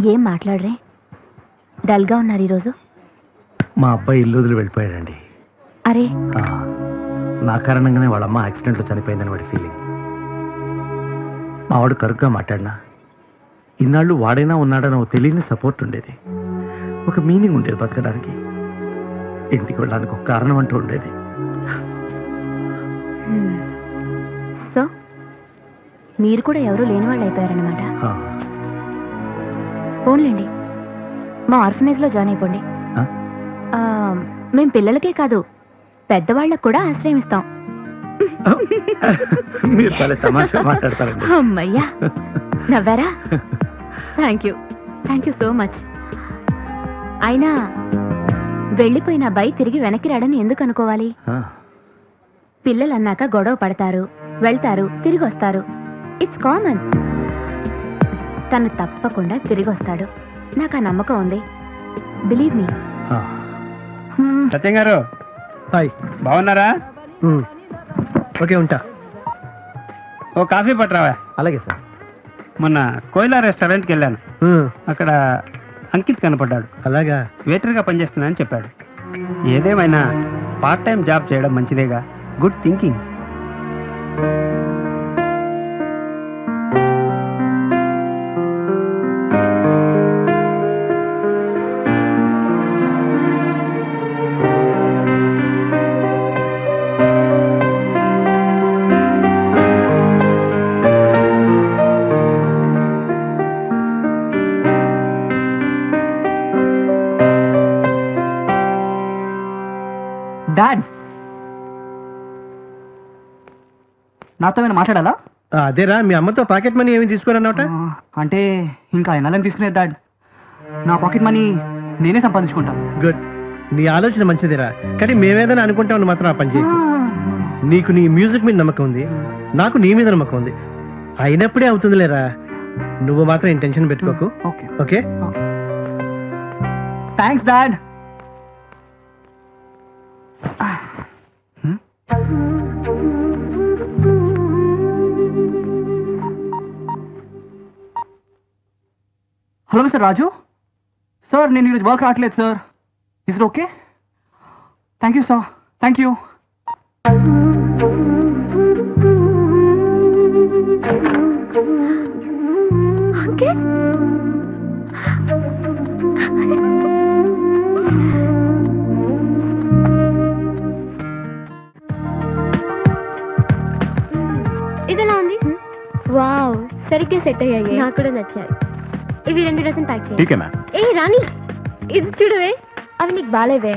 ఏం మాట్లాడరే డల్గా ఉన్నారు ఈరోజు మా అబ్బాయి ఇల్లు వదిలి వెళ్ళిపోయాడండి అరే ఆ, నా కారణంగానే వాళ్ళ అమ్మ యాక్సిడెంట్లో చనిపోయిందని వాడి ఫీలింగ్ మా వాడు కరుగ్గా మాట్లాడినా ఇన్నాళ్ళు వాడైనా ఉన్నాడని ఒక తెలియని సపోర్ట్ ఉండేది ఒక మీనింగ్ ఉండేది బతకడానికి ఇంటికి వెళ్ళడానికి ఒక కారణం అంటూ ఉండేది హ్మ్. సో మీరు కూడా ఎవరు లేని వాళ్ళు అయిపోయారనమాట ఆ, ఫోన్లేండి మా ఆర్ఫనేజ్లో జాయిన్ అయిపోండి ఆ? ఆ, మేం పిల్లలకే కాదు పెద్దవాళ్ళకు కూడా ఆశ్రయం ఇస్తాం మీరు చాలా తమాషా మాట్లాడతారండి అమ్మయ్యా నవ్వారా thank you thank you so much అయినా వెళ్ళిపోయిన అబ్బాయి తిరిగి వెనక్కి రాడని ఎందుకు అనుకోవాలి ఆ, పిల్లలు అన్నాక గొడవ పడతారు వెళ్తారు తిరిగి వస్తారు ఇట్స్ కామన్ తను తప్పకుండా తిరిగి వస్తాడు నాకు ఆ నమ్మకం ఉంది బిలీవ్ మీ ఆ. సత్యం గారు హాయ్ బాగున్నారా ఉమ్. ఓకే ఉంటా ఓ కాఫీ పట్టరావా అలాగే సార్ మొన్న కోయిలా రెస్టారెంట్కి వెళ్ళాను ఉమ్, అక్కడ అంకిత్ కనపడ్డాడు అలాగా వెయిటర్గా పనిచేస్తున్నానని చెప్పాడు ఏదేమైనా పార్ట్ టైం జాబ్ చేయడం మంచిదేగా గుడ్ థింకింగ్ డాడ్ నాతో ఏమైనా మాట్లాడాలా ఆ, అదేరా మీ అమ్మతో పాకెట్ మనీ ఏమి తీసుకోరన్నమాట ఆ, అంటే ఇంకా ఎన్నాలని తీసుకునేది డాడ్ నా పాకెట్ మనీ నేనే సంపాదించుకుంటాను గుడ్ నీ ఆలోచన మంచిదిరా కానీ మేమేదైనా అనుకుంటామని మాత్రం ఆ పని చేయి నీకు నీ మ్యూజిక్ మీద నమ్మకం ఉంది నాకు నీ మీద నమ్మకం ఉంది అయినప్పుడే అవుతుంది లేరా నువ్వు మాత్రం ఏం టెన్షన్ పెట్టుకోకు okay okay thanks dad hello mister Raju sir నేను ఈరోజు వర్క్ రావట్లేదు sir is okay thank you sir thank you Ankit ఇదెలా ఉంది వావ్ సరిగ్గా సెట్ అయ్యాయి నాకు కూడా నచ్చాయి ఇవి రెండు డజన్ ప్యాక్ చేయి ఠీకేనా ఏ రాణి ఇది చూడవే అవి నీకు బాలేవే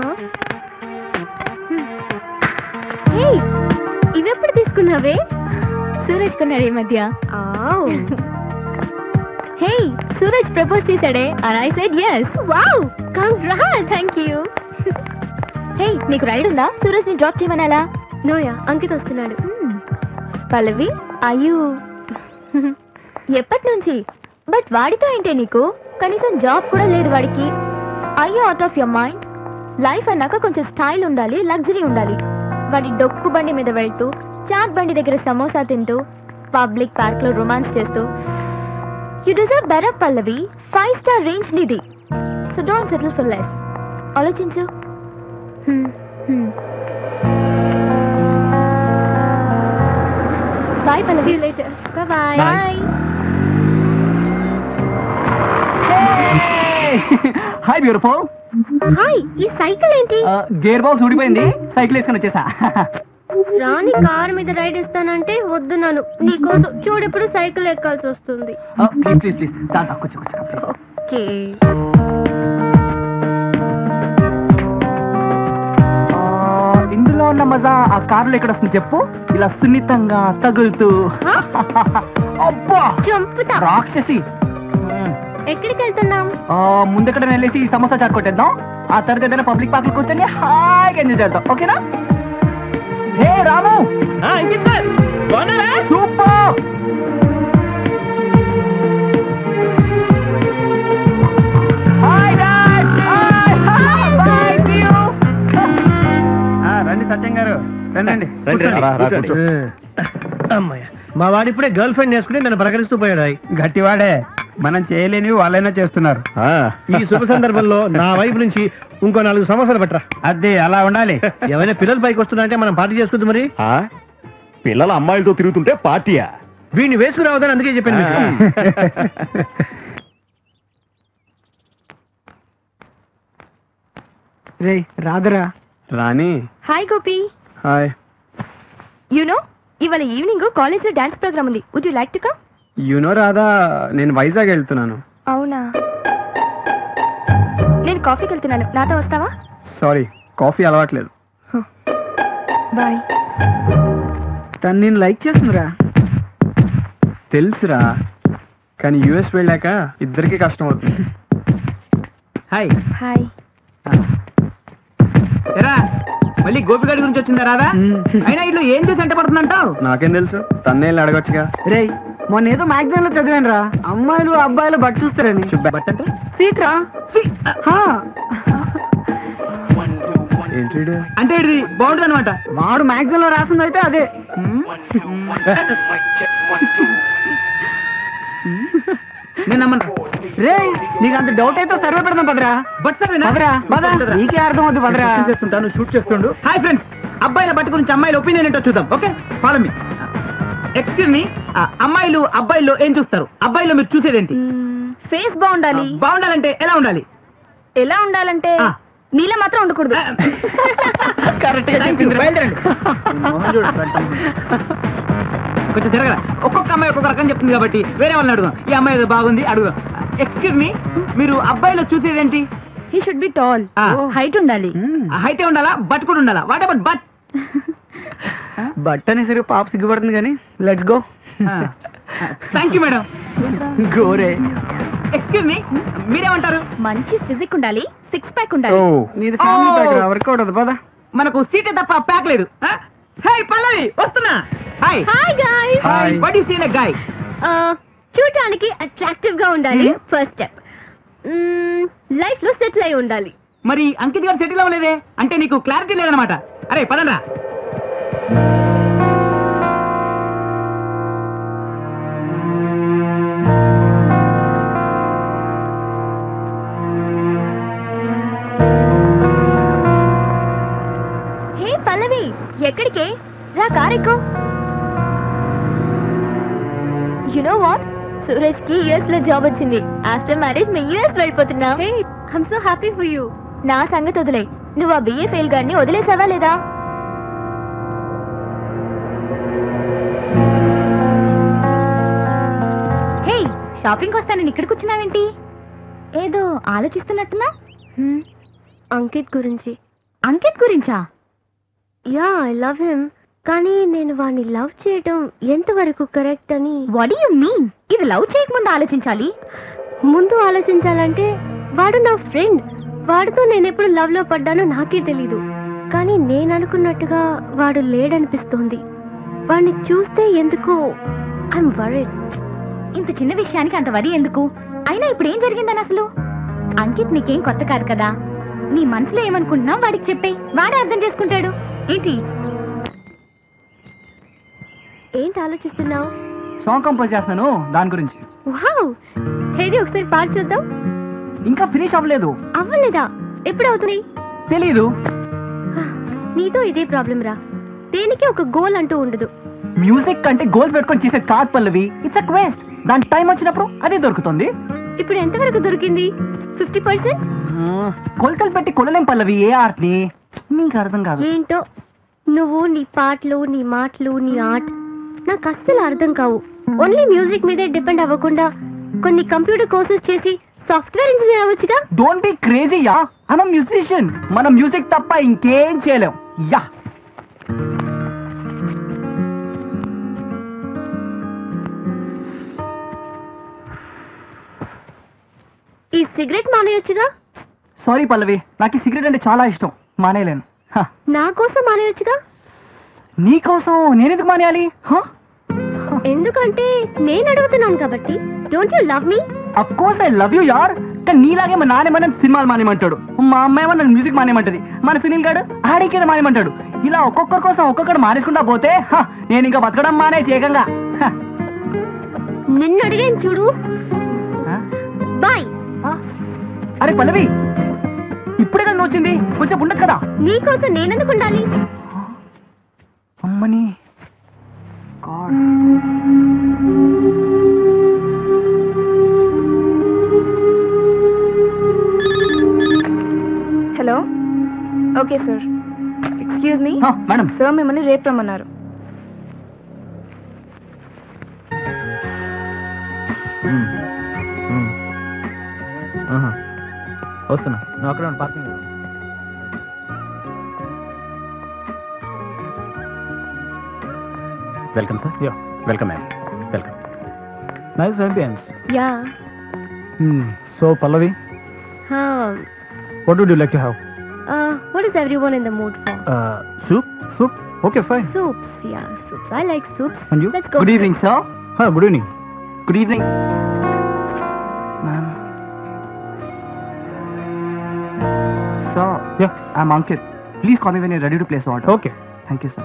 హే ఇవి ఎప్పుడు తీసుకున్నావే సూరజ్ కొన్నాడు ఈ మధ్య హే సూరజ్ ప్రపోజ్ చేశాడే and I said yes wow congrats thank you hey నీకు రైడ్ ఉందా సూరజ్ ని డ్రాప్ చేయమనాలా నోయా అంకిత్ వస్తున్నాడు పల్లవి అయ్యూ ఎప్పటి నుంచి బట్ వాడితో ఏంటే నీకు కనీసం జాబ్ కూడా లేదు వాడికి అయ్యో out of your mind life అన్నాక కొంచెం స్టైల్ ఉండాలి లగ్జరీ ఉండాలి వాడి డొక్కు బండి మీద వెళ్తూ చాట్ బండి దగ్గర సమోసా తింటూ పబ్లిక్ పార్క్ లో రొమాన్స్ చేస్తూ you deserve better Pallavi five star range నీది so don't settle for less ఆలోచించు bye Pallavi later bye bye hi beautiful hi ఈ సైకిల్ ఏంటి గేర్ బాక్స్ ఊడిపోయింది సైకిల్ వేసుకొని వచ్చేసా రాణి కారు మీద రైడ్ ఇస్తానంటే వద్దున్నాను నీకోసం చూడెప్పుడు సైకిల్ ఎక్కాల్సి వస్తుంది ప్లీజ్ ప్లీజ్ ప్లీజ్ దాంట్లో కూర్చో కూర్చో please. ఓకే ఆ, ఇందులో ఉన్న మజా ఆ కారులో ఎక్కడ వస్తుంది చెప్పు ఇలా సున్నితంగా తగులుతూ అబ్బా చంపుతా రాక్షసి ఎక్కడికి వెళ్తున్నాం ఆ, ముందెక్కడ వెళ్ళేసి సమోసా చాట్ కొట్టేద్దాం ఆ తర్వాత ఏదైనా పబ్లిక్ పార్క్ కూర్చొని హాయిగా ఎంజాయ్ చేద్దాం ఓకేనా hey Ramu super hi dad hi bye see you రండి సత్యం గారు రండి కూర్చోండి. అమ్మయ్య మా వాడు ఇప్పుడే గర్ల్ ఫ్రెండ్ వేసుకుని నన్ను ప్రకటిస్తూ పోయాడు ఆయ్. గట్టివాడే మనం చేయలేనివి వాళ్ళైనా చేస్తున్నారు ఆ, ఈ శుభ సందర్భంలో నా వైపు నుంచి ఇంకో నాలుగు సంవత్సరాలు పట్టరా అదే అలా ఉండాలి ఎవరైనా పిల్లలు పైకి వస్తున్నారంటే మనం పార్టీ చేసుకుంది మరి పిల్లల అమ్మాయిలతో తిరుగుతుంటే పార్టీయా వీడిని వేసుకురావద్దని అందుకే చెప్పాను మీకు. రే రాదరా రాని hi Gopi hi you know ఇవాళ ఈవినింగ్ కాలేజ్ లో డాన్స్ ప్రోగ్రామ్ ఉంది would you like to come you know Radha నేను వైజాగ్ వెళ్తున్నాను అవునా నేను కాఫీకి వెళ్తున్నాను నాతో వస్తావా సారీ కాఫీ అలవాట్లేదు బాయ్ తను నేను లైక్ చేస్తుందిరా తెలుసురా కానీ యుఎస్ వెళ్ళాక ఇద్దరికి కష్టం అవుతుంది హాయ్ హాయ్ ఎరా మళ్ళీ గోపిగాడి గురించి వచ్చిందా రాదా అయినా ఇల్లు ఏం చేసి ఎంట పడుతుందంటావు నాకేం తెలుసు తన్నే వెళ్ళి అడగొచ్చుగా రే మొన్న ఏదో మ్యాగజైన్ లో చదివాను రా అమ్మాయిలు అబ్బాయిలు బట్ చూస్తారని బట్ అంటే సీట్ రా ఏంటి అంటే ఇది బాగుంటుంది అనమాట వాడు మ్యాగజైన్ లో రాసింది అయితే అదే నేను నమ్మను రే నీకు అంత డౌట్ అయితే సర్వే పెడదాం పదరా బట్ సర్వే పదరా పద నీకే అర్థం అవుతుంది పదరా చేస్తుంటాను షూట్ చేస్తుండు హాయ్ ఫ్రెండ్స్ అబ్బాయిల బట్ట గురించి అమ్మాయిల ఒపీనియన్ ఏంటో చూద్దాం okay follow me excuse me అమ్మాయిలు అబ్బాయిల్లో ఏం చూస్తారు అబ్బాయిలో మీరు చూసేదేంటి ఫేస్ బాగుండాలి బాగుండాలంటే ఎలా ఉండాలి ఎలా ఉండాలంటే ఆ. నీళ్ళ మాత్రం ఉండకూడదు కరెక్ట్ గా చెప్పింది బయలుదేరండి కొంచెం జరగరా ఒక్కొక్క అమ్మాయి ఒక్కొక్క రకం చెప్తుంది కాబట్టి వేరే వాళ్ళని అడుగుదాం ఈ అమ్మాయి ఏదో బాగుంది అడుగుదాం ఎక్స్క్యూజ్ మీ మీరు అబ్బాయిలో చూసేదేంటి హీ షుడ్ బి టాల్ ఆ. హైట్ ఉండాలి హైటే ఉండాలా బట్ కూడా ఉండాలా వాట్ అబౌట్ బట్ బట్ అనేసరికి పాప సిగ్గుపడుతుంది కానీ let's go thank you madam గోరే ఎక్స్క్యూజ్ మీ మీరేమంటారు మంచి ఫిజిక్ ఉండాలి సిక్స్ ప్యాక్ ఉండాలి నీది ఫ్యామిలీ Oh. బ్యాక్ వర్కౌట్ అవుతుంది పదా మనకు సీటే తప్ప ప్యాక్ లేదు హాయ్ పల్లవి వస్తున్నా hi hi guys Hi. What is scene guy చూడటానికి అట్రాక్టివ్ గా ఉండాలి ఫస్ట్ స్టెప్ లైఫ్ లో సెటిల్ అయి ఉండాలి మరి అంకిత్ గారు సెటిల్ అవ్వలేదే అంటే నీకు క్లారిటీ లేదనమాట అరే పదండ్రా హే పల్లవి ఎక్కడికే రా కారెక్కు యు నో వాట్ సూరజ్ కి యుఎస్ లో జాబ్ వచ్చింది ఆఫ్టర్ మ్యారేజ్ మేము యుఎస్ వెళ్ళిపోతున్నాం hey I'm so happy for you నా సంగతి వదిలే నువ్వు ఆ బిఏ ఫెయిల్ గాడిని వదిలేసావా లేదా హే షాపింగ్ వస్తానని ఇక్కడికి వచ్చినావేంటి ఏదో ఆలోచిస్తున్నట్టున్నా అంకిత్ గురించి అంకిత్ గురించా యా ఐ లవ్ హిమ్ కానీ నేను వాడిని లవ్ చేయడం ఎంతవరకు కరెక్ట్ అని వాట్ యు మీన్ ఇది లవ్ చేయకముందు ఆలోచించాలి ముందు ఆలోచించాలంటే వాడు నా ఫ్రెండ్ వాడితో నేను ఎప్పుడు లవ్ లో పడ్డానో నాకే తెలీదు కానీ నేను అనుకున్నట్టుగా వాడు లేడనిపిస్తోంది వాడిని చూస్తే ఎందుకు ఐఎమ్ వరీడ్ ఇంత చిన్న విషయానికి అంత వరి ఎందుకు అయినా ఇప్పుడు ఏం జరిగిందని అసలు అంకిత్ నీకేం కొత్త కాదు కదా నీ మనసులో ఏమనుకుంటున్నావు వాడికి చెప్పే వాడే అర్థం చేసుకుంటాడు ఏంటి ఏంటి ఆలోచిస్తున్నావు సాంగ్ కంపోజ్ చేస్తున్నాను దాని గురించి వావ్ హేది ఒకసారి పాడు చూద్దాం ఇంకా ఫినిష్ అవ్వలేదు అవ్వలేదా ఎప్పుడు అవుతుంది తెలీదు నీతో ఇదే ప్రాబ్లం రా దేనికి ఒక గోల్ అంటూ ఉండదు మ్యూజిక్ అంటే గోల్స్ పెట్టుకొని చేసే car Pallavi it's a quest దాని టైం వచ్చినప్పుడు అదే దొరుకుతుంది ఇప్పుడు ఎంతవరకు దొరికింది ఫిఫ్టీ పర్సెంట్ కొలతలు పెట్టి కొనలేం పల్లవి ఏ ఆర్ట్ ని మీకు అర్థం కాదు ఏంటో నువ్వు నీ పాటలు నీ మాటలు నీ ఆర్ట్ నాకు అస్సలు అర్థం కావు ఓన్లీ మ్యూజిక్ మీదే డిపెండ్ అవ్వకుండా కొన్ని కంప్యూటర్ కోర్సెస్ చేసి సాఫ్ట్వేర్ ఇంజనీర్ అవ్వచ్చుగా don't be crazy yeah I'm musician మనం మ్యూజిక్ తప్ప ఇంకేం చేయలేం యా ఈ సిగరెట్ మానేయొచ్చుగా సారీ పల్లవి నాకు ఈ సిగరెట్ అంటే చాలా ఇష్టం మానేయలేను హ. నా కోసం మానేయొచ్చుగా నీకోసం నేనెందుకు మానేయాలి హ? ఎందుకంటే నేను అడుగుతున్నాను కాబట్టి don't you love me of course I love you యార్ కానీ నీలాగే మా నానేమన్నా సినిమాలు మానేమంటాడు మా అమ్మాయి ఏమన్నా మ్యూజిక్ మానేమంటది మన ఫిలిం గాడు ఆడికే మానేమంటాడు ఇలా ఒక్కొక్కరి కోసం ఒక్కొక్కరు మానేసుకుంటా పోతే హ, నేను ఇంకా బతకడం మానే ఏకంగా హ. నిన్ను అడిగాను చూడు ఆ? బాయ్ అరే పల్లవి ఇప్పుడే కదా నువ్వు వచ్చింది కొంచెం ఉండదు కదా నీకోసం నేనెందుకు ఉండాలి అమ్మని god hello okay sir excuse me madam sir మిమ్మల్ని రేపు రమ్మన్నారు వస్తున్నా నువ్వు అక్కడ parking welcome sir yeah welcome ma'am welcome nice ambience yeah so Pallavi what would you like to have what is everyone in the mood for soup soup okay fine soups yeah soups i like soups And you? let's go Good evening, sir. Huh, good evening. Good evening. Ma'am. Sir. Yeah. I'm Ankit. Please call me when you're ready to place order. Okay. Thank you, sir.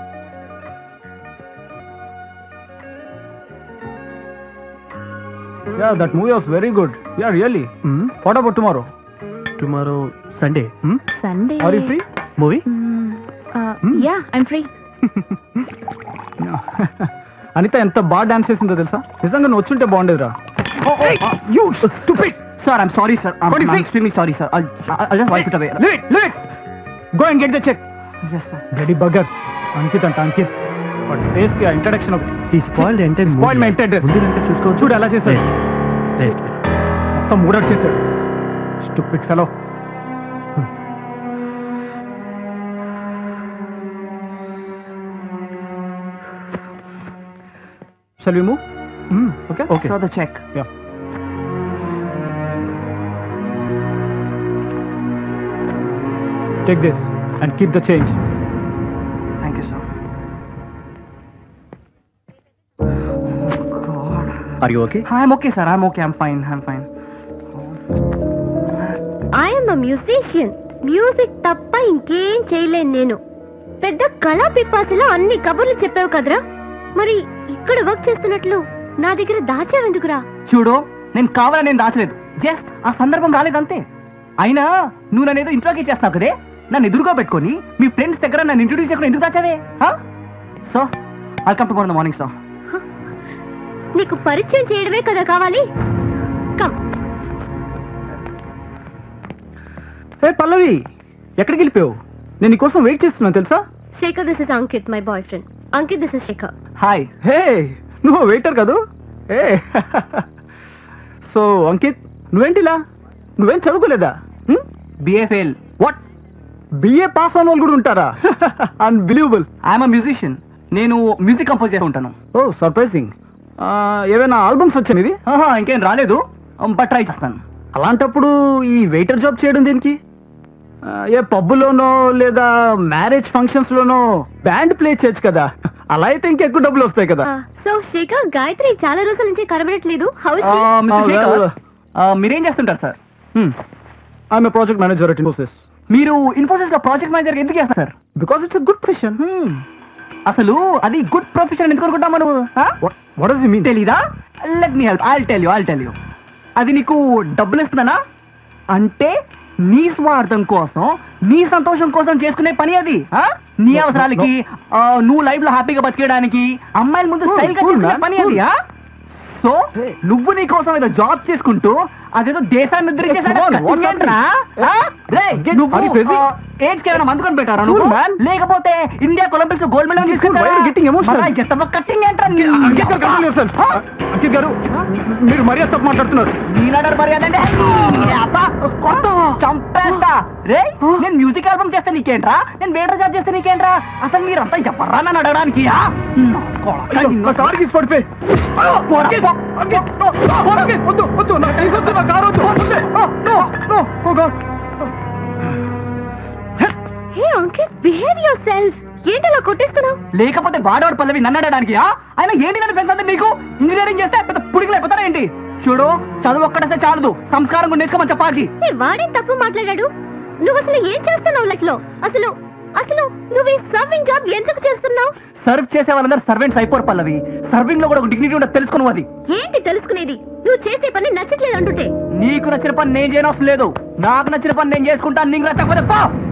Yeah, that movie was very good. Yeah, really. Hmm? What about tomorrow? Tomorrow Sunday Hmm? sunday Are you free? Movie Mm, uh, Hmm? yeah i'm free No. Anita ఎంత బాగా dance చేసిందో తెలుసా నిజంగా నువ్వు వచ్చుంటే బాగుండేదిరా you stupid sir I'm sorry sir I'm extremely sorry sir I just wipe it away leave it leave it go and get the check yes sir ready bugger Ankit అంట Ankit but face కి introduction ఒకటి ఈ spoiled అంటే Spoiled my entire dress. ముందు చూసుకోవచ్చు చూడు ఎలా చేశాడు Rest. మొత్తం మూడట్ చేశాడు stupid fellow Shall we move? Okay. Okay. Saw the check. Yeah. Take this and keep the change. Thank you, sir. Oh, God. Are you okay I'm okay, sir. I'm okay. I'm fine. I'm fine. I'm a musician music తప్ప ఇంకేం చేయలేను నేను పెద్ద కళా పిపాసిలో అన్ని కబుర్లు చెప్పావు కదరా మరి ఇక్కడ వర్క్ చేస్తున్నట్లు నా దగ్గర దాచావెందుకురా చూడు నేను కావాలని నేను దాచలేదు జస్ట్ ఆ సందర్భం రాలేదంతే అయినా నువ్వు నన్ను ఏదో ఇంట్లోకి చేస్తావు కదే నన్ను ఎదురుగా పెట్టుకొని మీ ఫ్రెండ్స్ దగ్గర నన్ను ఇంట్రొడ్యూస్ చేయకుండా ఎందుకు దాచావే so welcome to morning morning sir నీకు పరిచయం చేయడమే కదా కావాలి కమ్ ఏ పల్లవి ఎక్కడికి వెళ్ళిపోయావు నేను నీకోసం వెయిట్ చేస్తున్నాను తెలుసా Shekhar this is Ankit my boyfriend Ankit this is Shekhar hi hey నువ్వు వెయిటర్ కదూ ఏ సో అంకిత్ నువ్వేంటిలా నువ్వేం చదువుకోలేదా బిఎఫ్ఎల్ వాట్ బిఏ పాస్ అయిన వాళ్ళు కూడా ఉంటారా అన్బిలీవబుల్ ఐఎమ్ అ మ్యూజిషియన్ నేను మ్యూజిక్ కంపోజ్ చేస్తూ ఉంటాను ఓ సర్ప్రైజింగ్ ఏవైనా ఆల్బమ్స్ వచ్చాయి ఇది ఆహా, ఇంకేం రాలేదు బట్ ట్రై చేస్తాను అలాంటప్పుడు ఈ వెయిటర్ జాబ్ చేయడం దేనికి ఆ, ఏ పబ్బులోనో లేదా మ్యారేజ్ ఫంక్షన్స్ లోనో బ్యాండ్ ప్లే చేయొచ్చు కదా అలా అయితే ఇంకెక్కువ డబ్బులు వస్తాయి కదా సో శేఖర్ గాయత్రి చాలా రోజుల నుంచి కనబడట్లేదు హౌ ఆ, మిస్టర్ Ah, శేఖర్, well. ఆ, మీరేం చేస్తుంటారు sir I'm project manager at Infosys మీరు ఇన్ఫోసిస్ లో ప్రాజెక్ట్ మేనేజర్ ఎందుకు చేస్తారు sir because it's good profession అసలు అది గుడ్ ప్రొఫెషన్ ఎందుకు అనుకుంటామా నువ్వు వాట్ డస్ యు మీన్ తెలీదా let me help I tell you I tell you అది నీకు డబ్బులు ఇస్తున్నానా అంటే నీ స్వార్థం కోసం నీ సంతోషం కోసం చేసుకునే పని అది ఆ? నీ అవసరాలకి ఆ, నువ్వు లైఫ్ లో హ్యాపీగా బతికేయడానికి అమ్మాయిల ముందు Cool, స్టైల్ గా cool, చేసుకునే man, పని అది ఆ? సో నువ్వు నీ కోసం ఏదో జాబ్ చేసుకుంటూ అదేదో దేశాన్ని Come on, what's happening? Are you crazy? Age కి ఏమైనా మందుకొని పెట్టారా Cool, నువ్వు man. లేకపోతే India Olympics gold medal Cool, why are you getting emotional? Cutting ఏంట్రా నీ- అంకిత్ గారు కంట్రోల్ యువర్ సెల్ఫ్ అంకిత్ గారు మీరు మర్యాద తప్పు మాట్లాడుతున్నారు నీలాడారు మర్యాద అంటే అబ్బా, కొట్టు, చంపేస్తా రే నేను మ్యూజిక్ ఆల్బమ్ చేస్తే నీకేంట్రా నేను వేటర్ జాబ్ చేస్తే నీకేంట్రా అసలు మీరంతా ఎవర్రా నన్ను అడగడానికి ఆ? నా కొడకా, నిన్ను- కారు తీసి పడిపోయి వద్దు వద్దు నాకు తెలిసొద్దు నా కారు వద్దు వద్దు. Oh, no, no, oh God. Hey Ankit behave yourself ఏంటి అలా కొట్టేస్తున్నావు లేకపోతే వాడవాడు పల్లవి నన్ను అడగడానికి ఆ? ఆయన ఏంటి నన్ను పెంచండి నీకు ఇంజనీరింగ్ చేస్తే పెద్ద పుడికి అయిపోతారా ఏంటి చూడు చదువు ఒక్కడైతే చాలదు సంస్కారం కూడా నేర్చుకోమని చెప్పాలి ఏ వాడే తప్పు మాట్లాడాడు నువ్వు అసలు ఏం చేస్తున్నావు లైఫ్ లో అసలు అసలు నువ్వు ఈ సర్వింగ్ జాబ్ ఎందుకు చేస్తున్నావు సర్వ్ చేసే వాళ్ళందరూ సర్వెంట్స్ అయిపోరు పల్లవి సర్వింగ్ లో కూడా ఒక డిగ్నిటీ ఉండదు తెలుసుకుని అది ఏంటి తెలుసుకునేది నువ్వు చేసే పని నచ్చట్లేదు అంటుంటే నీకు నచ్చిన పని నేను చేయనవసరం లేదు నాకు నచ్చిన పని నేను చేసుకుంటాను నీకు నచ్చకపోతే పో